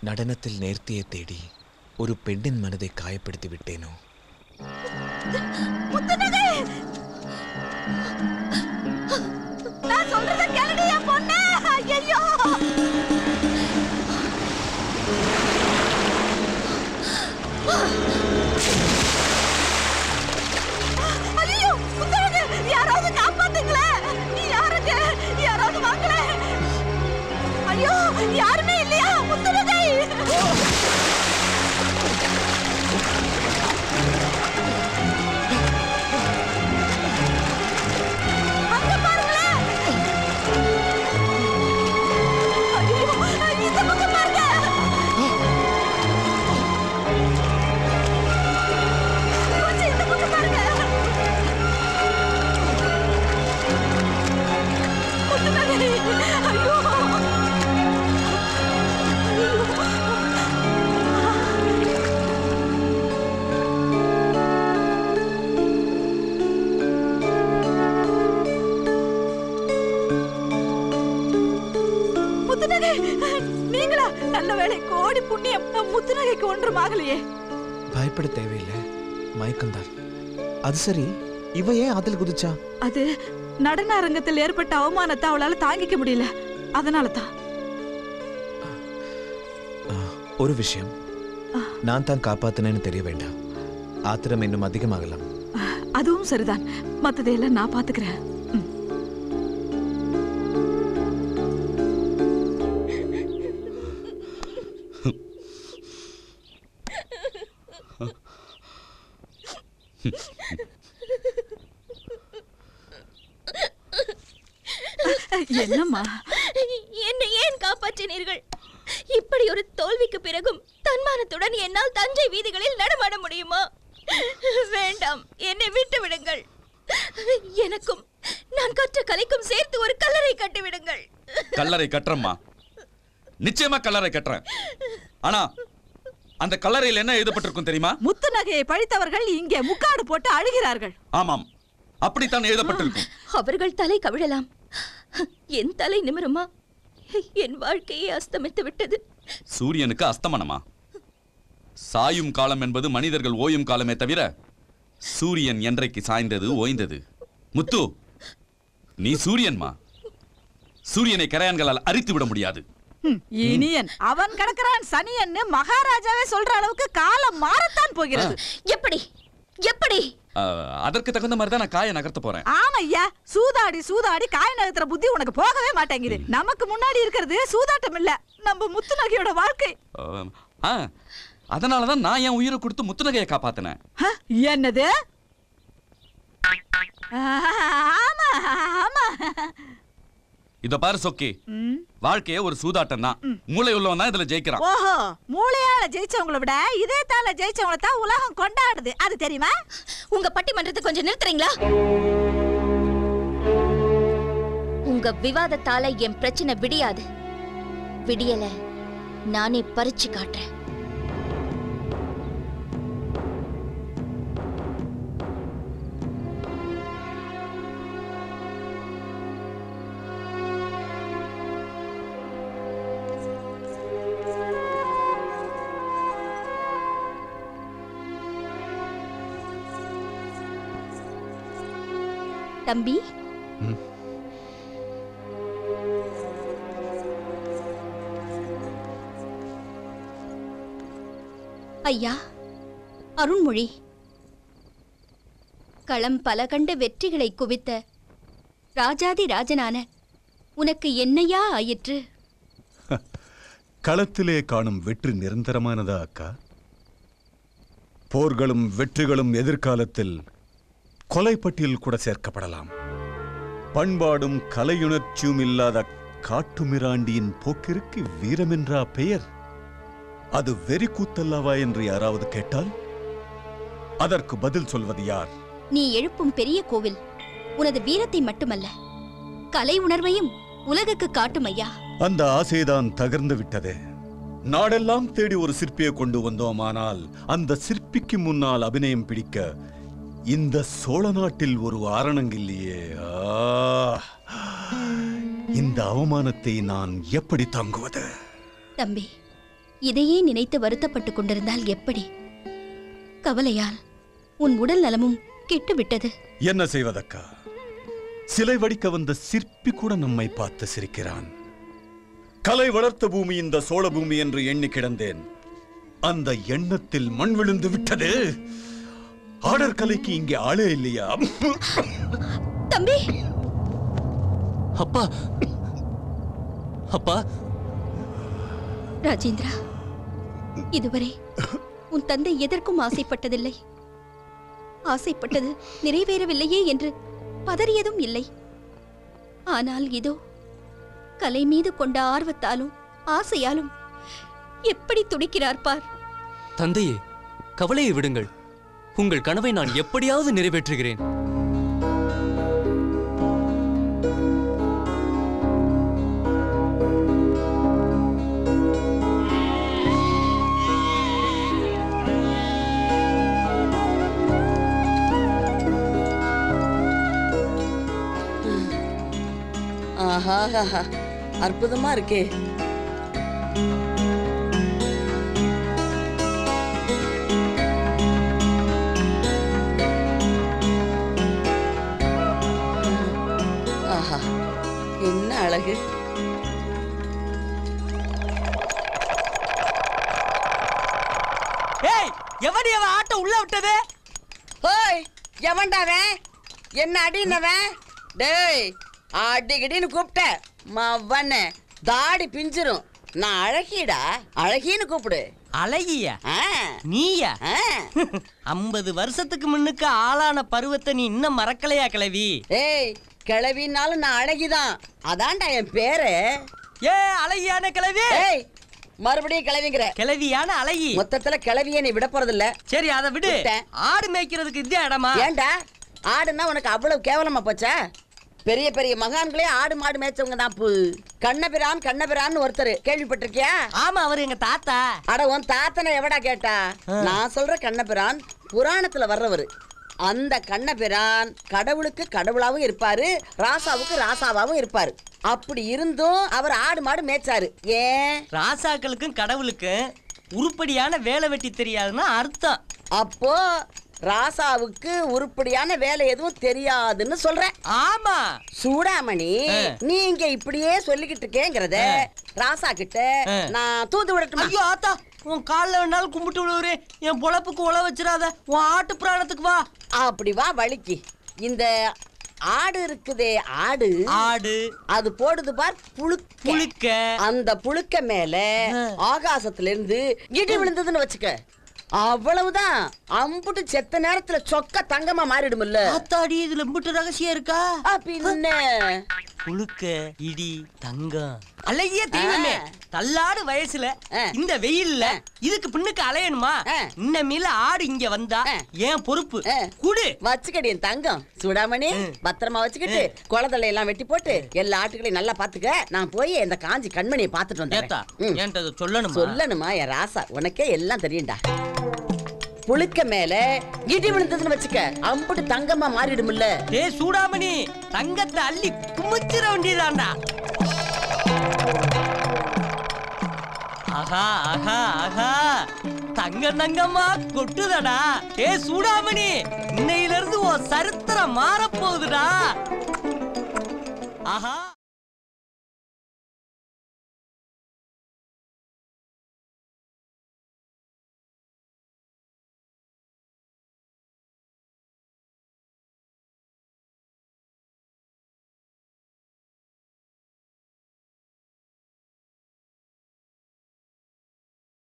நடனத்தில் நேர்த்தியை தேடி ஒரு பெண்ணின் மனதை காயப்படுத்தி விட்டேனோ முத்துநகை நான் சொல்றத கேளுடி என் பொண்ணு ஐயோ ஐயோ முத்துநகை யாராவது காப்பாத்துங்களேன் யாருங்க யாராவது வாங்களேன் ஐயோ யாருமே இல்லையா முத்துநகை அங்க பாருங்களேன் ஐயோ இந்த பக்கம் பாருங்க கொஞ்சம் இந்த பக்கம் பாருங்க முத்துநகை ஐயோ முத்துநகை நீங்களா நல்ல வேளை கோடி புண்ணியம் முத்துநகைக்கு ஒன்றும் ஆகலையே பயப்பட தேவையில்லை மயக்கம்தான் அது சரி இவ ஏன் அதில் குதிச்சா அது நடன அரங்கத்தில் ஏற்பட்ட அவமானத்தை அவளால தாங்கிக்க முடியல அதனால தான் ஆ, ஒரு விஷயம் நான் தான் காப்பாத்தினேன்னு தெரிய வேண்டாம் ஆத்திரம் இன்னும் அதிகமாகலாம் அதுவும் சரிதான் மத்ததையெல்லாம் நான் பாத்துக்கிறேன் ம். என்னம்மா என்னை ஏன் காப்பாற்றினீர்கள் இப்படி ஒரு தோல்விக்கு பிறகும் தன்மானத்துடன் என்னால் தஞ்சை வீதிகளில் நடமாட முடியுமா வேண்டாம் என்னை விட்டு விடுங்கள் எனக்கும் நான் கற்ற கலைக்கும் சேர்த்து ஒரு கல்லறை கட்டி விடுங்கள் கல்லறை கட்டுறம்மா நிச்சயமா கல்லறை கட்டுறேன் ஆனா அந்த கல்லறையில் என்ன எழுதப்பட்டிருக்கும் தெரியுமா முத்து நகையை பழித்தவர்கள் இங்கே முக்காடு போட்டு அழுகிறார்கள் ஆமாம் அப்படித்தான் எழுதப்பட்டிருக்கும் அவர்கள் தலை கவிழலாம் என் தலை நிமிருமா என் வாழ்க்கையே அஸ்தமித்து விட்டது சூரியனுக்கு அஸ்தமனமா சாயும் காலம் என்பது மனிதர்கள் ஓயும் காலமே தவிர சூரியன் என்றைக்கு சாய்ந்தது ஓய்ந்தது முத்து நீ சூரியன்மா சூரியனை கரையான்களால் அரித்து விட முடியாது ம், இனியன் அவன் கிடக்கிறான் சனியன்னு மகாராஜாவே சொல்ற அளவுக்கு காலம் மாறத்தான் போகிறது எப்படி எப்படி அஹ், அதற்கு தகுந்த மாதிரி தான் நான் காயை நகர்த்த போறேன் ஆமையா சூதாடி சூதாடி காய் நகர்த்துற புத்தி உனக்கு போகவே மாட்டேங்குது நமக்கு முன்னாடி இருக்கிறது சூதாட்டம் இல்ல நம்ம முத்து நகையோட வாழ்க்கை அஹ், ஆ அதனால தான் நான் என் உயிரை கொடுத்து முத்துநகையை காப்பாத்தினேன் ஹ, என்னது ஆமா ஆமா இத பாரு சொக்கி ம். வாழ்க்கையே ஒரு சூதாட்டம் தான் மூளை உள்ளவன் தான் இதுல ஜெயிக்கிறான் ஓஹோ மூளையால ஜெயிச்சவங்கள விட இதயத்தால ஜெயிச்சவங்கள தான் உலகம் கொண்டாடுது அது தெரியுமா உங்க பட்டிமன்றத்தை கொஞ்சம் நிறுத்துறீங்களா உங்க விவாதத்தால என் பிரச்சனை விடியாது விடியல நானே பறிச்சு காட்டுறேன் தம்பி ஐயா அருண்மொழி களம் பல கண்ட வெற்றிகளை குவித்த ராஜாதி ராஜனான உனக்கு என்னையா ஆயிற்று களத்திலே காணும் வெற்றி நிரந்தரமானதா அக்கா போர்களும் வெற்றிகளும் எதிர்காலத்தில் கொலைப்பட்டியல் கூட சேர்க்கப்படலாம் பண்பாடும் கலையுணர்ச்சியும் இல்லாத காட்டுமிராண்டியின் போக்கிற்கு வீரமென்றா பெயர் அது வெறி கூத்தல்லவா என்று யாராவது கேட்டால் அதற்கு பதில் சொல்வது யார் நீ எழுப்பும் பெரிய கோவில் உனது வீரத்தை மட்டுமல்ல கலை உணர்வையும் உலகுக்கு காட்டும் ஐயா அந்த ஆசைதான் தகர்ந்து விட்டதே நாடெல்லாம் தேடி ஒரு சிற்பியை கொண்டு வந்தோமானால் அந்த சிற்பிக்கு முன்னால் அபிநயம் பிடிக்க இந்த சோழ நாட்டில் ஒரு ஆரணங்கில்லையே ஆ! இந்த அவமானத்தை நான் எப்படி தாங்குவது தம்பி இதையே நினைத்து வருத்தப்பட்டுக் கொண்டிருந்தால் எப்படி கவலையால் உன் உடல் நலமும் கெட்டுவிட்டது என்ன செய்வதக்கா சிலை வடிக்க வந்த சிற்பி கூட நம்மை பார்த்து சிரிக்கிறான் கலை வளர்த்த பூமி இந்த சோழ பூமி என்று எண்ணி கிடந்தேன் அந்த எண்ணத்தில் மண் விழுந்து விட்டது ஆடர் கலைக்கு இங்கே ஆளே இல்லையா தம்பி அப்பா அப்பா ராஜேந்திரா இதுவரை உன் தந்தை எதற்கும் ஆசைப்பட்டதில்லை ஆசைப்பட்டது நிறைவேறவில்லையே என்று பதறியதும் இல்லை ஆனால் இதோ கலை மீது கொண்ட ஆர்வத்தாலும் ஆசையாலும் எப்படி துடிக்கிறார் பார் தந்தையே கவலையை விடுங்கள் உங்கள் கனவை நான் எப்படியாவது நிறைவேற்றுகிறேன் ஆஹா ஆஹா. அற்புதமா இருக்கே ஆஹா என்ன அழகு ஏய் எவடி அவன் ஆட்டோ உள்ள விட்டது ஓய் எவன்டாவன் என்ன அடினவன் டேய் அடிக்கடின்னு கூப்பிட்ட மவன தாடி பிஞ்சிரும் நான் அழகிடா அழகின்னு கூப்பிடு அழகியா ஆ, நீயா ஆ. ஐம்பது வருஷத்துக்கு முன்னுக்கு ஆளான பருவத்தை நீ இன்னும் மறக்கலையா கிளவி ஏய் கிளவினாலும் நான் அழகிதான் அதான்டா என் பேரு ஏ அழகியான கிளவி ஏய் மறுபடியும் கிளவிங்கிற கிளவியான அழகி மொத்தத்துல கிளவிய நீ விட போறதில்ல சரி அதை விடு விட்டேன். ஆடு மேய்க்கிறதுக்கு இதே இடமா ஏன்டா ஆடுனா உனக்கு அவ்வளவு கேவலமா போச்சா பெரிய பெரிய மகான்களே ஆடு மாடு மேய்ச்சவங்க தான் பு கண்ணபிரான் கண்ணபிரான்னு ஒருத்தர் கேள்விப்பட்டிருக்கியா ஆமா அவர் எங்க தாத்தா அட உன் தாத்தனை எவடா கேட்டா நான் சொல்ற கண்ணபிரான் புராணத்துல வர்றவரு அந்த கண்ணபிரான் கடவுளுக்கு கடவுளாவும் இருப்பாரு ராசாவுக்கு ராசாவாவும் இருப்பாரு அப்படி இருந்தும் அவர் ஆடு மாடு மேய்ச்சாரு ஏன் ராசாக்களுக்கும் கடவுளுக்கும் உருப்படியான வேலை வெட்டி தெரியாதுன்னா அர்த்தம் அப்போ ராசாவுக்கு உருப்படியான வேலை எதுவும் தெரியாதுன்னு சொல்றேன் ஆமா சூடாமணி ஆ. நீ இங்க இப்படியே சொல்லிக்கிட்டு இருக்கேங்கிறத ராசா கிட்ட ஆ. நான் தூது விடட்டுமா ஐயோ ஆத்தா உன் காலில் வேணாலும் கும்பிட்டு விடுவரே என் பொழப்புக்கு உழ வச்சிடாத உன் ஆட்டு பிராணத்துக்கு வா அப்படி வா வலிக்கு இந்த ஆடு இருக்குதே ஆடு ஆடு அது போடுது பார் புழுக்க புழுக்க அந்த புழுக்க மேல ஆ. ஆகாசத்துல இருந்து இடி விழுந்ததுன்னு வச்சுக்க அவ்வளவுதான் அம்புட்டு செத்த நேரத்துல சொக்க தங்கமா மாறிடும்ல ஆத்தாடி இதுல இம்புட்டு ரகசியம் இருக்கா ஆ, பின்ன புழுக்க இடி தங்கம் அழகிய தெய்வமே ஆ. தள்ளாடு வயசுல ஆ. இந்த வெயில்ல இதுக்கு பின்னுக்கு அலையணுமா ஆ. இன்னமேல ஆடு இங்க வந்தா ஆ. ஏன் பொறுப்பு ஆ. குடு வச்சுக்கடி என் தங்கம் சூடாமணி ம். பத்திரமா வச்சுக்கிட்டு குளதலை எல்லாம் வெட்டி போட்டு எல்லா ஆட்டுகளையும் நல்லா பாத்துக்க நான் போய் இந்த காஞ்சி கண்மணியை பாத்துட்டு ஏத்தா வந்தேன் என்கிட்ட அதை சொல்லணுமா சொல்லணுமா என் ராசா உனக்கே எல்லாம் தெரியும்டா புழுக்க மேல இடி விழுந்ததுன்னு வச்சுக்க அம்புட்டு தங்கமா மாறிடும்ல ஏ சூடாமணி தங்கத்தை அள்ளி குமிச்சிட வேண்டியதாண்டா ஆஹா ஆஹா ஆஹா தங்க தங்கமா கொட்டுதடா ஏ சூடாமணி இன்னையில இருந்து உன் சரித்திரம் மாறப்போகுதுடா ஆஹா